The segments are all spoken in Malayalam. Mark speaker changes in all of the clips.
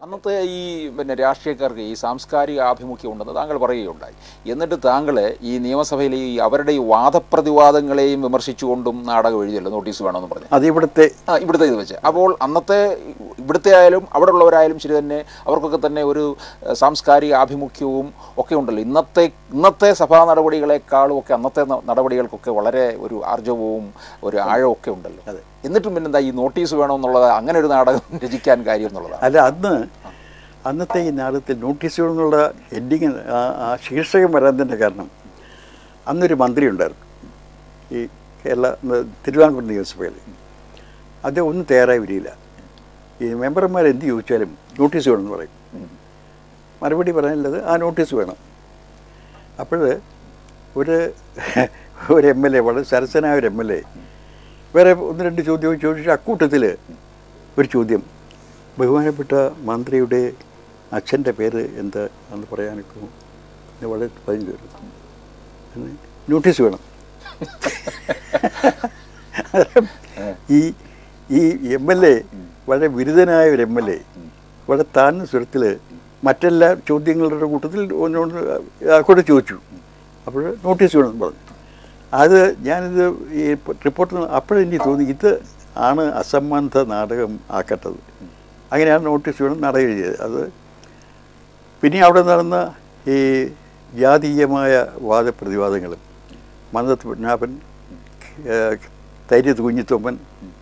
Speaker 1: അന്നത്തെ ഈ പിന്നെ രാഷ്ട്രീയക്കാർക്ക് ഈ സാംസ്കാരിക ആഭിമുഖ്യം ഉണ്ടെന്ന് താങ്കൾ പറയുകയുണ്ടായി എന്നിട്ട് താങ്കൾ ഈ നിയമസഭയിലെ ഈ അവരുടെ ഈ വാദപ്രതിവാദങ്ങളെയും വിമർശിച്ചുകൊണ്ടും നാടകം എഴുതിയല്ലോ നോട്ടീസ് വേണമെന്ന് പറഞ്ഞു
Speaker 2: അത് ഇവിടുത്തെ
Speaker 1: ആ ഇവിടുത്തെ ഇത് വെച്ച് അപ്പോൾ അന്നത്തെ ഇവിടുത്തെ ആയാലും അവിടെ ഉള്ളവരായാലും ശരി തന്നെ അവർക്കൊക്കെ തന്നെ ഒരു ഏഹ്, സാംസ്കാരിക ആഭിമുഖ്യവും ഒക്കെ ഉണ്ടല്ലോ ഇന്നത്തെ ഇന്നത്തെ സഭാ നടപടികളെക്കാളും ഒക്കെ അന്നത്തെ ന- നടപടികൾക്കൊക്കെ വളരെ ഒരു ആർജവവും ഒരു ആഴവും ഒക്കെ ഉണ്ടല്ലോ
Speaker 2: അതെ.
Speaker 1: എന്നിട്ടും പിന്നെന്താ ഈ നോട്ടീസ് വേണമെന്നുള്ളത് അങ്ങനെ ഒരു നാടകം രചിക്കാൻ കാര്യം എന്നുള്ളതാണ്
Speaker 2: അല്ല അന്ന് അന്നത്തെ ഈ നാടകത്തിൽ നോട്ടീസുകൾ എന്നുള്ള ഹെഡിങ് ആ ശീർഷകം വരാൻ തന്നെ കാരണം അന്നൊരു മന്ത്രി ഉണ്ടായിരുന്നു ഈ കേരള തിരുവിതാംകൂർ നിയമസഭയിൽ അദ്ദേഹം ഒന്നും തയ്യാറായി വരില്ല ഈ മെമ്പർമാർ എന്ത് ചോദിച്ചാലും നോട്ടീസ് വേണമെന്ന് പറയും മറുപടി പറയാനുള്ളത് ആ നോട്ടീസ് വേണം അപ്പോൾ ഒരു ഒരു എം എൽ എ വളരെ സരസനായ ഒരു എം എൽ എ വേറെ ഒന്ന് രണ്ട് ചോദ്യവും ചോദിച്ചിട്ട് അക്കൂട്ടത്തിൽ ഒരു ചോദ്യം ബഹുമാനപ്പെട്ട മന്ത്രിയുടെ അച്ഛൻ്റെ പേര് എന്താ എന്ന് പറയാനൊക്കെ ഇത് വളരെ പതിഞ്ഞു കയറും എന്ന് നോട്ടീസ് വേണം ഈ ഈ എം എൽ എ വളരെ ബിരുദനായ ഒരു എം എൽ എ വളരെ താഴ്ന്ന സ്വരത്തിൽ മറ്റെല്ലാ ചോദ്യങ്ങളുടെ കൂട്ടത്തിൽ ഒന്നുകൊണ്ട് കൂടെ ചോദിച്ചു അപ്പോൾ നോട്ടീസ് വേണമെന്ന് പറഞ്ഞു അത് ഞാനിത് ഈ റിപ്പോർട്ട് അപ്പോഴെനിക്ക് തോന്നി ഇത് ആണ് അസംബന്ധ നാടകം ആക്കട്ടത് അങ്ങനെയാണ് നോട്ടീസ് വേണം നാടകം എഴുതിയത് അത് പിന്നെ അവിടെ നടന്ന ഈ ജാതീയമായ വാദപ്രതിവാദങ്ങളും മന്ദത്ത് പത്മനാഭൻ ഏഹ്, തൈര് കുഞ്ഞിത്തൊമ്മൻ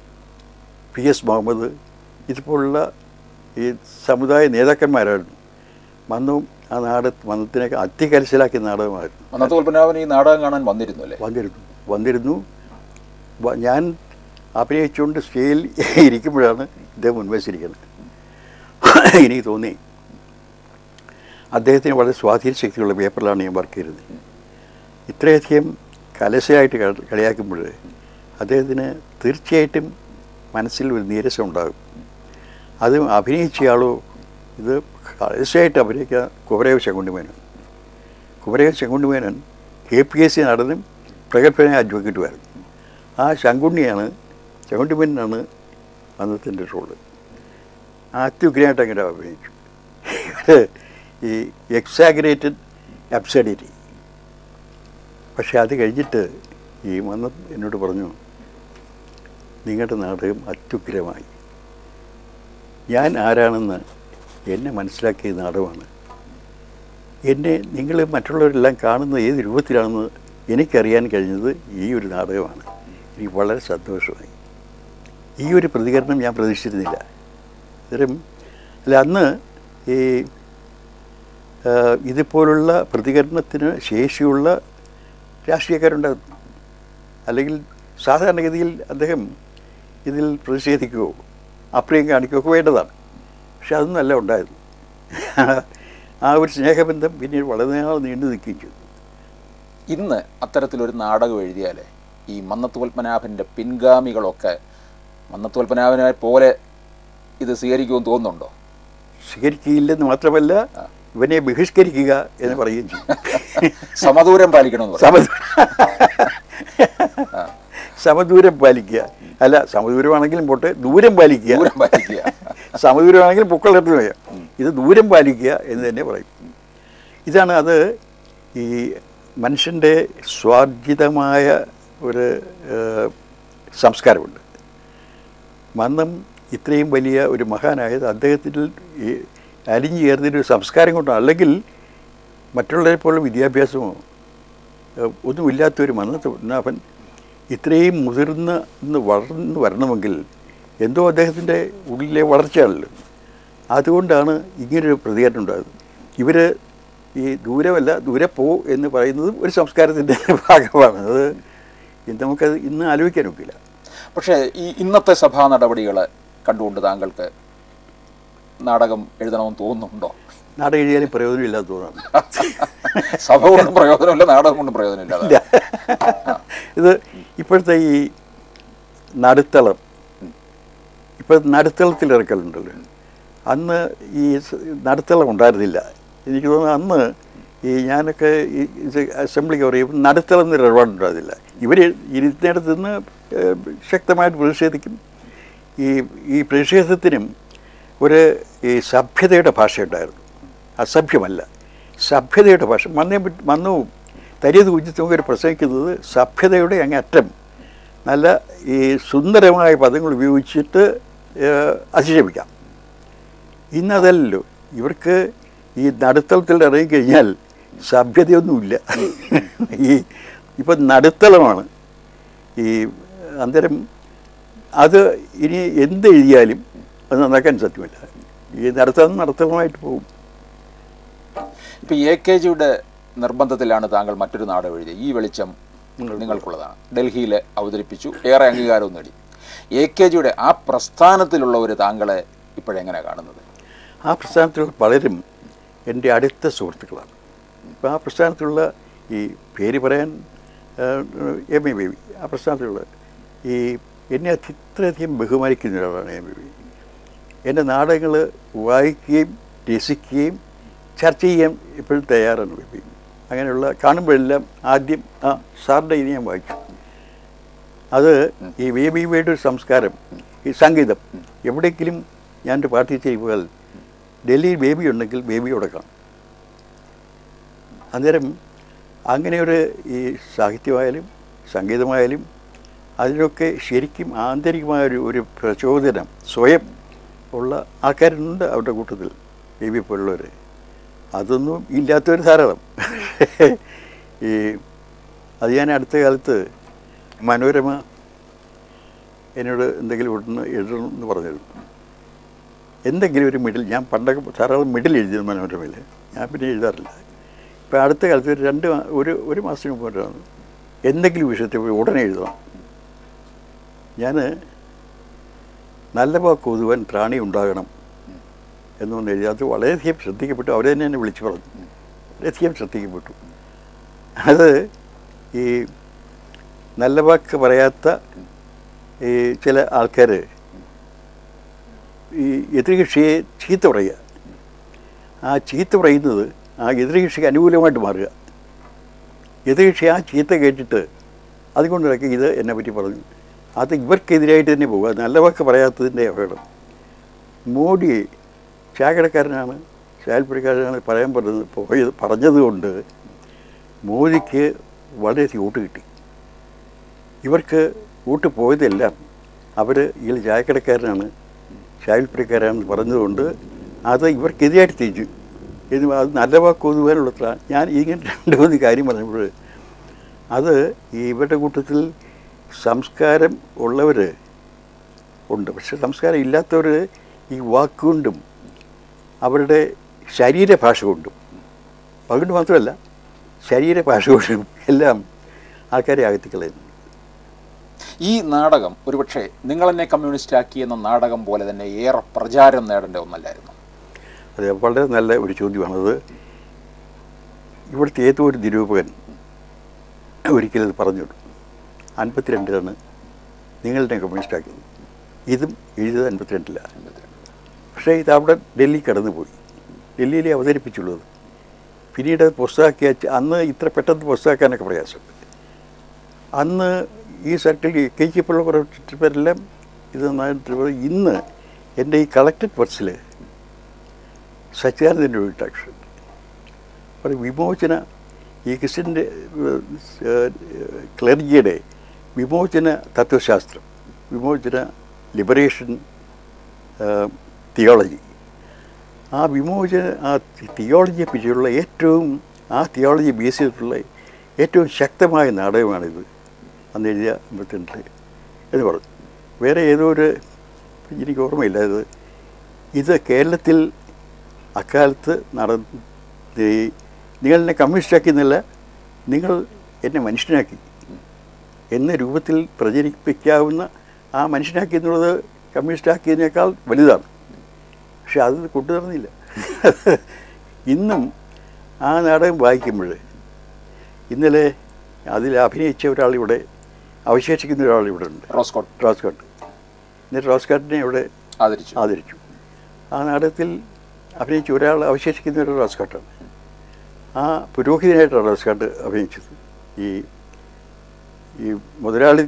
Speaker 2: പി എസ് മുഹമ്മദ് ഇതുപോലുള്ള ഈ സമുദായ നേതാക്കന്മാരായിരുന്നു മന്ദവും ആ നാട് മന്ദത്തിനൊക്കെ അതികരച്ചിലാക്കിയ നാടകമായിരുന്നു
Speaker 1: അന്നത്തെ ഉൽപ്പന്നാവൻ ഈ നാടകം കാണാൻ വന്നിരുന്നു അല്ലേ
Speaker 2: വന്നിരുന്നു വന്നിരുന്നു വ- ഞാൻ അഭിനയിച്ചുകൊണ്ട് സ്റ്റേജിൽ ഇരിക്കുമ്പോഴാണ് ഇദ്ദേഹം മുൻവശിരിക്കുന്നത് എനിക്ക് തോന്നി അദ്ദേഹത്തിന് വളരെ സ്വാധീന ശക്തിയുള്ള പേപ്പറിലാണ് ഞാൻ വർക്ക് ചെയ്തത് ഇത്രയധികം കലശയായിട്ട് കള- കളിയാക്കുമ്പോൾ അദ്ദേഹത്തിന് തീർച്ചയായിട്ടും മനസ്സിൽ ഒരു നീരസം ഉണ്ടാകും അത് അഭിനയിച്ചയാളോ ഇത് കലശയായിട്ട് അഭിനയിക്കുക കുമരേവ് ശങ്കുണ്ടിമേനൻ കുമരേവ് ശങ്കുണ്ടിമേനൻ കെ പി എസ് സി നടനും പ്രഗത്ഭനായ അഡ്വക്കേറ്റുമായിരുന്നു ആ ശങ്കുണ്ണിയാണ് ശങ്കുണ്ടിമേനാണ് അന്നത്തിൻ്റെ റോള് അത്യുഗ്രനായിട്ട് അങ്ങനെ അഭിനയിച്ചു ഈ എക്സാഗ്രേറ്റഡ് അബ്സഡിറ്റി പക്ഷെ അത് കഴിഞ്ഞിട്ട് ഈ മന്ന എന്നോട് പറഞ്ഞു നിങ്ങളുടെ നാടകം അത്യുഗ്രമായി ഞാൻ ആരാണെന്ന് എന്നെ മനസ്സിലാക്കിയ നാടകമാണ് എന്നെ നിങ്ങൾ മറ്റുള്ളവരെല്ലാം കാണുന്ന ഏത് രൂപത്തിലാണെന്ന് എനിക്കറിയാൻ കഴിഞ്ഞത് ഈ ഒരു നാടകമാണ് എനിക്ക് വളരെ സന്തോഷമായി ഈ ഒരു പ്രതികരണം ഞാൻ പ്രതീക്ഷിച്ചിരുന്നില്ല അന്നേരം അല്ല അന്ന് ഈ ആ, ഇതുപോലുള്ള പ്രതികരണത്തിന് ശേഷിയുള്ള രാഷ്ട്രീയക്കാരുണ്ടായിരുന്നു അല്ലെങ്കിൽ സാധാരണഗതിയിൽ അദ്ദേഹം ഇതിൽ പ്രതിഷേധിക്കുകയോ അപ്രിയം കാണിക്കുകയൊക്കെ വേണ്ടതാണ് പക്ഷെ അതൊന്നല്ല ഉണ്ടായത് ആ ഒരു സ്നേഹബന്ധം പിന്നീട് വളരെ നാൾ നീണ്ടു നിൽക്കുകയും ചെയ്തു
Speaker 1: ഇന്ന് അത്തരത്തിലൊരു നാടകം എഴുതിയാൽ ഈ മന്നത്ത് പത്മനാഭൻ്റെ പിൻഗാമികളൊക്കെ മന്നത്ത് പത്മനാഭനെ പോലെ ഇത് സ്വീകരിക്കുമെന്ന് തോന്നുന്നുണ്ടോ
Speaker 2: സ്വീകരിക്കുകയില്ലെന്ന് മാത്രമല്ല ഇവനെ ബഹിഷ്കരിക്കുക എന്ന് പറയുകയും ചെയ്യും
Speaker 1: സമദൂരം പാലിക്കണമെന്ന് പറയും
Speaker 2: സമ സമദൂരം പാലിക്കുക അല്ല സമദൂരമാണെങ്കിലും പോട്ടെ ദൂരം പാലിക്കുക
Speaker 1: ദൂരം പാലിക്കുക
Speaker 2: സമദൂരമാണെങ്കിലും പൊക്കളെടുത്ത് വയ്യ ഇത് ദൂരം പാലിക്കുക എന്ന് തന്നെ പറയും ഇതാണ് അത് ഈ മനുഷ്യൻ്റെ സ്വാർജിതമായ ഒരു ഏഹ്, സംസ്കാരമുണ്ട് മന്നം ഇത്രയും വലിയ ഒരു മഹാനായത് അദ്ദേഹത്തിൽ ഈ അലിഞ്ഞു ചേർന്നൊരു സംസ്കാരം കൊണ്ടാണ് അല്ലെങ്കിൽ മറ്റുള്ളവരെ പോലെ വിദ്യാഭ്യാസമോ ഏഹ്, ഒന്നുമില്ലാത്തൊരു മന്നത്ത് പത്മനാഭൻ ഇത്രയും മുതിർന്ന് ഇന്ന് വളർന്ന് വരണമെങ്കിൽ എന്തോ അദ്ദേഹത്തിൻ്റെ ഉള്ളിലെ വളർച്ചയാണല്ലോ അതുകൊണ്ടാണ് ഇങ്ങനൊരു പ്രതികരണം ഉണ്ടായത് ഇവർ ഈ ദൂരമല്ല ദൂരെ പോ എന്ന് പറയുന്നതും ഒരു സംസ്കാരത്തിൻ്റെ ഭാഗമാണ് അത് ഇത് നമുക്കത് ഇന്ന് ആലോചിക്കാൻ ഒക്കില്ല
Speaker 1: പക്ഷേ ഈ ഇന്നത്തെ സഭാ നടപടികൾ കണ്ടുകൊണ്ട് താങ്കൾക്ക് നാടകം എഴുതണമെന്ന് തോന്നുന്നുണ്ടോ
Speaker 2: നാടകം എഴുതിയാലും പ്രയോജനമില്ലാത്ത തോന്നാണ്
Speaker 1: സഭ കൊണ്ടും പ്രയോജനമില്ല നാടകം കൊണ്ടും പ്രയോജനമില്ല
Speaker 2: ഇല്ല ഇത് ഇപ്പോഴത്തെ ഈ നടുത്തളം ഇപ്പോൾ നടുത്തളത്തിൽ ഇറക്കലുണ്ടല്ലോ അന്ന് ഈ സ് നടുത്തളം ഉണ്ടായിരുന്നില്ല എനിക്ക് തോന്നുന്നു അന്ന് ഈ ഞാനൊക്കെ ഈ ഇത് അസംബ്ലിക്ക് പറയും നടുത്തളം എന്നൊരു ഇടപാടുണ്ടായിരുന്നില്ല ഇവർ ഇരുന്നിടത്ത് നിന്ന് ഏഹ്, ശക്തമായിട്ട് പ്രതിഷേധിക്കും ഈ ഈ പ്രതിഷേധത്തിനും ഒരു ഈ സഭ്യതയുടെ ഭാഷയുണ്ടായിരുന്നു അസഭ്യമല്ല സഭ്യതയുടെ ഭാഷ മന്നേ മന്നവും തരിയത് കുഞ്ഞിത്തും ഒരു പ്രസംഗിക്കുന്നത് സഭ്യതയുടെ അങ്ങറ്റം നല്ല ഈ സുന്ദരമായ പദങ്ങൾ ഉപയോഗിച്ചിട്ട് ഏഹ്, അധിക്ഷേപിക്കാം ഇന്നതല്ലല്ലോ ഇവർക്ക് ഈ നടുത്തളത്തിൽ ഇറങ്ങിക്കഴിഞ്ഞാൽ സഭ്യതയൊന്നുമില്ല ഈ ഇപ്പം നടുത്തളമാണ് ഈ അന്തരം അത് ഇനി എന്ത് എഴുതിയാലും അത് നന്നാക്കാൻ സത്യമല്ല ഈ നടത്തം നടത്തമായിട്ട് പോകും
Speaker 1: ഇപ്പൊ എ കെ ജിയുടെ നിർബന്ധത്തിലാണ് താങ്കൾ മറ്റൊരു നാടകം എഴുതിയത് ഈ വെളിച്ചം നിങ്ങൾക്കുള്ളതാണ് ഡൽഹിയിൽ അവതരിപ്പിച്ചു ഏറെ അംഗീകാരവും നേടി എ കെ ജിയുടെ ആ പ്രസ്ഥാനത്തിലുള്ള ഒരു താങ്കളെ ഇപ്പോഴെങ്ങനെ കാണുന്നത്
Speaker 2: ആ പ്രസ്ഥാനത്തിലുള്ള പലരും എൻ്റെ അടുത്ത സുഹൃത്തുക്കളാണ് അപ്പോൾ ആ പ്രസ്ഥാനത്തിലുള്ള ഈ പേര് പറയാൻ എം എ ബേബി ആ പ്രസ്ഥാനത്തിലുള്ള ഈ എന്നെ അതി- ഇത്രയധികം ബഹുമാനിക്കുന്ന ഒരാളാണ് എം എ ബേബി എൻ്റെ നാടകങ്ങൾ വായിക്കുകയും രസിക്കുകയും ചർച്ച ചെയ്യാൻ ഇപ്പോഴും തയ്യാറാണ് ബേബി അങ്ങനെയുള്ള കാണുമ്പോഴെല്ലാം ആദ്യം ആ സാറിൻ്റെ ഇത് ഞാൻ വായിച്ചു അത് ഈ ബേബിയുടെ ഒരു സംസ്കാരം ഈ സംഗീതം എവിടെയെങ്കിലും ഞാൻ ഒരു പാർട്ടി ചെയ്യുമ്പോൾ ഡൽഹിയിൽ ബേബി ഉണ്ടെങ്കിൽ ബേബിയോടെ കാണും അന്നേരം അങ്ങനെ ഒരു ഈ സാഹിത്യമായാലും സംഗീതമായാലും അതിനൊക്കെ ശരിക്കും ആന്തരികമായ ഒരു ഒരു പ്രചോദനം സ്വയം ഉള്ള ആൾക്കാരുണ്ട് അവരുടെ കൂട്ടത്തിൽ ബേബി പോലുള്ളവർ അതൊന്നും ഇല്ലാത്തവർ ധാരാളം ഈ അത് ഞാൻ അടുത്ത കാലത്ത് മനോരമ എന്നോട് എന്തെങ്കിലും ഉടനെ എഴുതണം എന്ന് പറഞ്ഞിരുന്നു എന്തെങ്കിലും ഒരു മിഡിൽ ഞാൻ പണ്ടൊക്കെ ധാരാളം മിഡിൽ എഴുതിയിരുന്നു മനോരമയിൽ ഞാൻ പിന്നെ എഴുതാറില്ല ഇപ്പം അടുത്ത കാലത്ത് ഒരു രണ്ട് മാ- ഒരു ഒരു മാസത്തിന് മുമ്പാണ് എന്തെങ്കിലും വിഷയത്തെ പോയി ഉടനെ എഴുതണം ഞാൻ നല്ല വാക്ക് ഒതുവാൻ ത്രാണി ഉണ്ടാകണം എന്നൊന്ന് എഴുതി അത് വളരെയധികം ശ്രദ്ധിക്കപ്പെട്ടു അവരെ തന്നെ എന്നെ വിളിച്ചു പറഞ്ഞു വളരെയധികം ശ്രദ്ധിക്കപ്പെട്ടു അത് ഈ നല്ല വാക്ക് പറയാത്ത ഈ ചില ആൾക്കാർ ഈ എതിർകക്ഷിയെ ചീത്ത പറയുക ആ ചീത്ത പറയുന്നത് ആ എതിർകക്ഷിക്ക് അനുകൂലമായിട്ട് മാറുക എതിർകക്ഷി ആ ചീത്ത കേട്ടിട്ട് അതുകൊണ്ടിടയ്ക്ക് ഇത് എന്നെ പറ്റി പറഞ്ഞു അത് ഇവർക്കെതിരായിട്ട് തന്നെ പോകുക നല്ല വാക്ക് പറയാത്തതിൻ്റെ അപകടം മോഡി ചാകടക്കാരനാണ് ചായൽപ്പടിക്കാരനാണ് പറയാൻ പറഞ്ഞത് പോയത് പറഞ്ഞതുകൊണ്ട് മോദിക്ക് വളരെയധികം വോട്ട് കിട്ടി ഇവർക്ക് വോട്ട് പോയതെല്ലാം അവർ ഇയാൾ ചായക്കടക്കാരനാണ് ചായൽപ്പടിക്കാരാണെന്ന് പറഞ്ഞതുകൊണ്ട് അത് ഇവർക്കെതിരായിട്ട് തിരിച്ചു ഇത് അത് നല്ല വാക്ക് ഒതുവാനുള്ള ത്ര- ഞാൻ ഇങ്ങനെ രണ്ട് മൂന്ന് കാര്യം പറഞ്ഞപ്പോൾ അത് ഈ ഇവരുടെ കൂട്ടത്തിൽ സംസ്കാരം ഉള്ളവർ ഉണ്ട് പക്ഷെ സംസ്കാരം ഇല്ലാത്തവർ ഈ വാക്കുകൊണ്ടും അവരുടെ ശരീരഭാഷ കൊണ്ടും അതുകൊണ്ട് മാത്രമല്ല ശരീരഭാഷ കൊണ്ടും എല്ലാം ആൾക്കാരെ അകത്തിക്കളയുന്നു
Speaker 1: ഈ നാടകം ഒരുപക്ഷെ നിങ്ങൾ എന്നെ കമ്മ്യൂണിസ്റ്റ് ആക്കി എന്ന നാടകം പോലെ തന്നെ ഏറെ പ്രചാരം നേടേണ്ട ഒന്നല്ലായിരുന്നു
Speaker 2: അത് വളരെ നല്ല ഒരു ചോദ്യമാണത് ഇവിടുത്തെ ഏതോ ഒരു നിരൂപകൻ ഒരിക്കലത് പറഞ്ഞു അൻപത്തിരണ്ടിലാണ് നിങ്ങളുടെ കമ്മ്യൂണിസ്റ്റാക്കിയത് ഇതും എഴുതിയത് അൻപത്തിരണ്ടിലാണ് പക്ഷേ ഇത് അവിടെ ഡൽഹി കടന്നുപോയി ഡൽഹിയിലെ അവതരിപ്പിച്ചുള്ളത് പിന്നീട് അത് പുസ്തകമാക്കി അയച്ച് അന്ന് ഇത്ര പെട്ടെന്ന് പുസ്തകമാക്കാനൊക്കെ പ്രയാസം അന്ന് ഈ സർക്കിളിൽ കെ ജി പിള്ള കുറച്ച് പേരെല്ലാം ഇത് നന്നായിട്ട് പറയും. ഇന്ന് എൻ്റെ ഈ കളക്റ്റഡ് വർക്സിൽ സച്ചിദാനന്ദൻ്റെ ഒരു ടാക്ഷൻ ഒരു വിമോചന ഈ ക്രിസ്ത്യൻ്റെ ക്ലർജിയുടെ വിമോചന തത്വശാസ്ത്രം വിമോചന ലിബറേഷൻ തിയോളജി ആ വിമോചന ആ തിയോളജിയെ പറ്റിയുള്ള ഏറ്റവും ആ തിയോളജി ബേസ് ചെയ്തിട്ടുള്ള ഏറ്റവും ശക്തമായ നാടകമാണിത് അന്ന് എഴുതിയ അമ്പത്തിരണ്ടിൽ എന്ന് പറഞ്ഞു വേറെ ഏതോ ഒരു എനിക്ക് ഓർമ്മയില്ല ഇത് ഇത് കേരളത്തിൽ അക്കാലത്ത് നടന്ന ഈ നിങ്ങൾ എന്നെ കമ്മ്യൂണിസ്റ്റാക്കി എന്നല്ല നിങ്ങൾ എന്നെ മനുഷ്യനാക്കി എന്ന രൂപത്തിൽ പ്രചരിപ്പിക്കാവുന്ന ആ മനുഷ്യനാക്കി എന്നുള്ളത് കമ്മ്യൂണിസ്റ്റാക്കിയതിനേക്കാൾ വലുതാണ് പക്ഷെ അത് കൊണ്ടുവരുന്നില്ല ഇന്നും ആ നാടകം വായിക്കുമ്പോൾ ഇന്നലെ അതിൽ അഭിനയിച്ച ഒരാളിവിടെ അവശേഷിക്കുന്ന ഒരാളിവിടെ ഉണ്ട്
Speaker 1: റോസ്കോട്ട്
Speaker 2: റോസ്കോട്ട് എന്നിട്ട് റോസ്കോട്ടിനെ ഇവിടെ
Speaker 1: ആദരിച്ചു
Speaker 2: ആദരിച്ചു ആ നാടകത്തിൽ അഭിനയിച്ച ഒരാൾ അവശേഷിക്കുന്ന ഒരു റോസ്കോട്ടാണ് ആ പുരോഹിതനായിട്ടാണ് റോസ്കോട്ട് അഭിനയിച്ചത് ഈ ഈ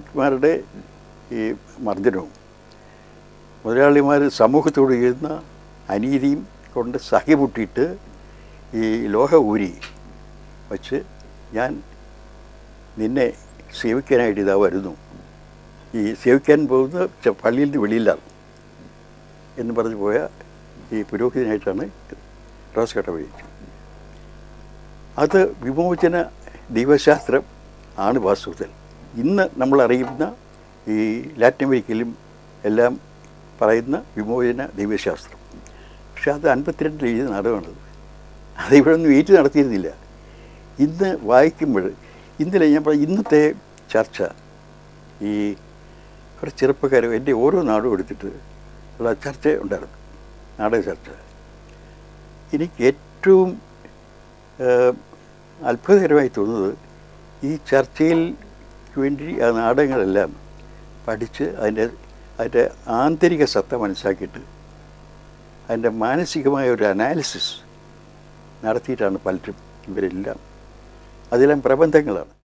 Speaker 2: മുതലാളിമാരുടെ ഈ മർദ്ദനവും മുതലാളിമാർ സമൂഹത്തോട് ചെയ്യുന്ന അനീതിയും കൊണ്ട് സഹിമുട്ടിയിട്ട് ഈ ലോഹ ഊരി വച്ച് ഞാൻ നിന്നെ സേവിക്കാനായിട്ട് ഇതാ വരുന്നു ഈ സേവിക്കാൻ പോകുന്ന ച- പള്ളിയിൽ നിന്ന് വെളിയിലാണ് എന്ന് പറഞ്ഞു പോയ ഈ പുരോഹിതനായിട്ടാണ് റോസ് കട്ട വഴിച്ചത് അത് വിമോചന ദൈവശാസ്ത്രം ആണ് വാസ്തവത്തിൽ ഇന്ന് നമ്മൾ അറിയുന്ന ഈ ലാറ്റിൻ അമേരിക്കയിലും എല്ലാം പറയുന്ന വിമോചന ദൈവശാസ്ത്രം പക്ഷെ അത് അൻപത്തിരണ്ടിൽ എഴുതിയ നാടകമാണത് അത് ഇവിടെ ഒന്നും ഏറ്റു നടത്തിയിരുന്നില്ല ഇന്ന് വായിക്കുമ്പോൾ ഇന്നലെ ഞാൻ പറഞ്ഞ ഇന്നത്തെ ചർച്ച ഈ കുറച്ച് ചെറുപ്പക്കാർ എൻ്റെ ഓരോ നാടും എടുത്തിട്ട് ഉള്ള ചർച്ച ഉണ്ടായിരുന്നു നാടക ചർച്ച എനിക്ക് ഏറ്റവും ഏഹ്, അത്ഭുതകരമായി തോന്നുന്നത് ഈ ചർച്ചയിൽ വേണ്ടി ആ നാടകങ്ങളെല്ലാം പഠിച്ച് അതിൻ്റെ അതിൻ്റെ ആന്തരിക സത്ത മനസ്സിലാക്കിയിട്ട് അതിൻ്റെ മാനസികമായ ഒരു അനാലിസിസ് നടത്തിയിട്ടാണ് പലരും ഇവരെല്ലാം അതെല്ലാം പ്രബന്ധങ്ങളാണ്